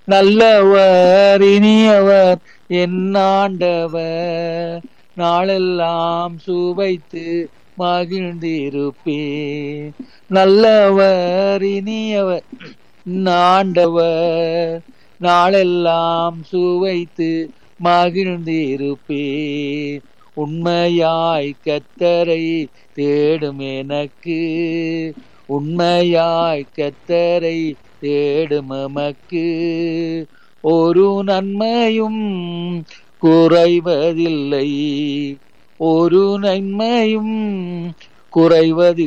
நல்லவர் இனியவர் என் ஆண்டவர் நாளெல்லாம் சுவைத்து மகிழ்ந்திருப்பே நல்லவர் இனியவர் என் ஆண்டவர் நாளெல்லாம் சுவைத்து மகிழ்ந்திருப்பே உண்மையாய் கத்தரை தேடும் எனக்கு உண்மையாய் கத்தரை தேடும் எமக்கு ஒரு நன்மையும் குறைவதில்லை ஒரு நன்மையும் குறைவதில்லை